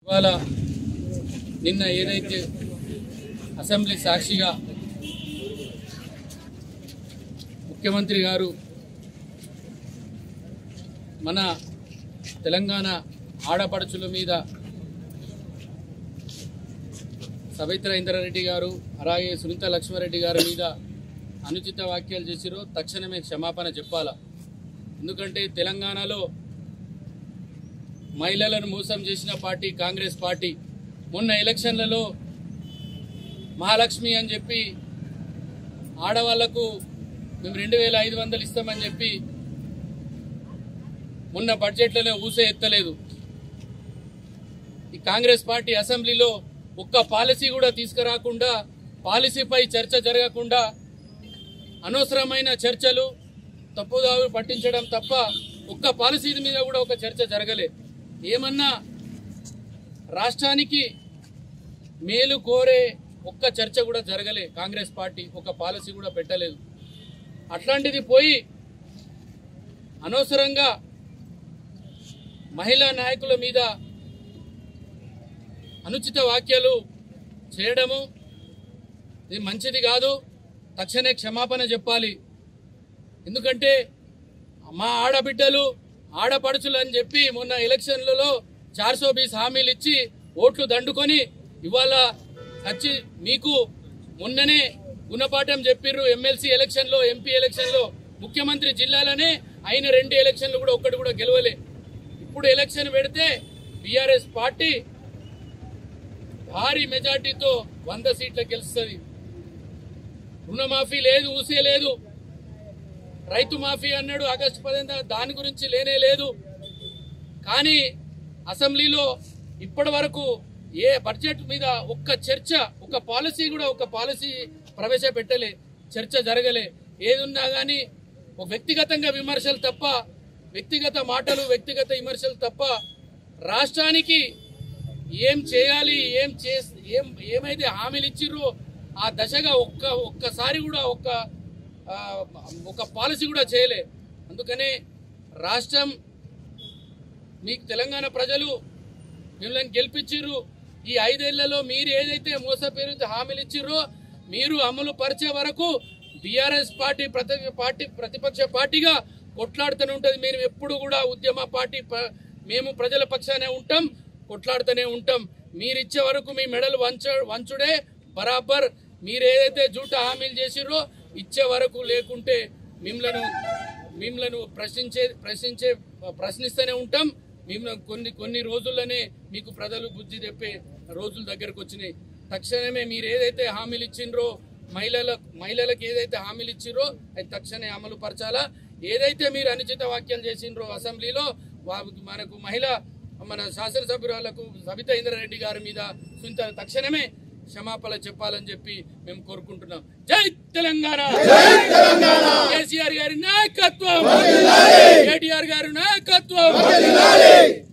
ఇవాళ నిన్న ఏదైతే అసెంబ్లీ సాక్షిగా ముఖ్యమంత్రి గారు మన తెలంగాణ ఆడపడుచుల మీద సవిత్ర ఇంద్రారెడ్డి గారు అలాగే సునీత లక్ష్మారెడ్డి గారి మీద అనుచిత వ్యాఖ్యలు చేసిరో తక్షణమే క్షమాపణ చెప్పాలా ఎందుకంటే తెలంగాణలో మహిళలను మోసం చేసిన పార్టీ కాంగ్రెస్ పార్టీ మొన్న ఎలక్షన్లలో మహాలక్ష్మి అని చెప్పి ఆడవాళ్లకు మేము రెండు వేల ఐదు వందలు ఇస్తామని చెప్పి మొన్న బడ్జెట్లోనే ఊసే ఎత్తలేదు ఈ కాంగ్రెస్ పార్టీ అసెంబ్లీలో ఒక్క పాలసీ కూడా తీసుకురాకుండా పాలసీపై చర్చ జరగకుండా అనవసరమైన చర్చలు తప్పుదారు పట్టించడం తప్ప ఒక్క పాలసీ మీద కూడా ఒక చర్చ జరగలే ఏమన్నా రాష్ట్రానికి మేలు కోరే ఒక్క చర్చ కూడా జరగలే కాంగ్రెస్ పార్టీ ఒక పాలసీ కూడా పెట్టలేదు అట్లాంటిది పోయి అనవసరంగా మహిళా నాయకుల మీద అనుచిత వ్యాఖ్యలు చేయడము ఇది మంచిది కాదు తక్షణమే క్షమాపణ చెప్పాలి ఎందుకంటే మా ఆడబిడ్డలు ఆడపడుచులు అని చెప్పి మొన్న ఎలక్షన్లలో చార్సో బీస్ హామీలు ఇచ్చి ఓట్లు దండుకొని ఇవాళ వచ్చి మీకు మొన్ననే గుణపాఠం చెప్పిర్రు ఎమ్మెల్సీ ఎలక్షన్లో ఎంపీ ఎలక్షన్లో ముఖ్యమంత్రి జిల్లాలోనే అయిన రెండు ఎలక్షన్లు కూడా ఒక్కటి కూడా గెలవలే ఇప్పుడు ఎలక్షన్ పెడితే బీఆర్ఎస్ పార్టీ భారీ మెజార్టీతో వంద సీట్ల గెలుస్తుంది రుణమాఫీ లేదు ఊసే లేదు రైతు మాఫీ అన్నాడు ఆగస్టు పదిహేను దాని గురించి లేనే లేదు కానీ అసెంబ్లీలో ఇప్పటి వరకు ఏ బడ్జెట్ మీద ఒక్క చర్చ ఒక పాలసీ కూడా ఒక పాలసీ ప్రవేశపెట్టలే చర్చ జరగలే ఏదున్నా కానీ ఒక వ్యక్తిగతంగా విమర్శలు తప్ప వ్యక్తిగత మాటలు వ్యక్తిగత విమర్శలు తప్ప రాష్ట్రానికి ఏం చేయాలి ఏం చే ఏం ఏమైతే హామీలు ఇచ్చిర్రో ఆ దశగా ఒక్క ఒక్కసారి కూడా ఒక్క ఆ, ఒక పాలసీ కూడా చేయలే అందుకనే రాష్ట్రం మీకు తెలంగాణ ప్రజలు మిమ్మల్ని గెలిపించిర్రు ఈ ఐదేళ్లలో మీరు ఏదైతే మోసపేరు హామీలు ఇచ్చిర్రో మీరు అమలు పరిచే వరకు బీఆర్ఎస్ పార్టీ ప్రతి పార్టీ ప్రతిపక్ష పార్టీగా కొట్లాడుతూనే ఉంటుంది మేము ఎప్పుడు కూడా ఉద్యమ పార్టీ ప- మేము ప్రజల పక్షానే ఉంటాం కొట్లాడుతూనే ఉంటాం మీరు ఇచ్చే వరకు మీ మెడలు వంచ వంచుడే బరాబర్ మీరు ఏదైతే జూట హామీలు చేసిర్రో ఇచ్చే వరకు లేకుంటే మిమ్మలను మిమ్మలను ప్రశ్నించే ప్రశ్నించే ప్రశ్నిస్తూనే ఉంటాం మిమ్మల్ని కొన్ని కొన్ని రోజుల్లోనే మీకు ప్రజలు బుద్ధి చెప్పే రోజుల దగ్గరకు వచ్చినాయి తక్షణమే మీరు ఏదైతే హామీలు ఇచ్చిండ్రో మహిళల మహిళలకు ఏదైతే హామీలు ఇచ్చిర్రో అది తక్షణమే అమలు పరచాలా ఏదైతే మీరు అనుచిత వ్యాఖ్యలు చేసిండ్రో అసెంబ్లీలో వా- మనకు మహిళ మన శాసనసభ్యురాలకు సబితా ఇంద్రారెడ్డి గారి మీద సునీత తక్షణమే క్షమాపణ చెప్పాలని చెప్పి మేము కోరుకుంటున్నాం జై తెలంగాణ కేసీఆర్ గారి నాయకత్వం కేటీఆర్ గారి నాయకత్వం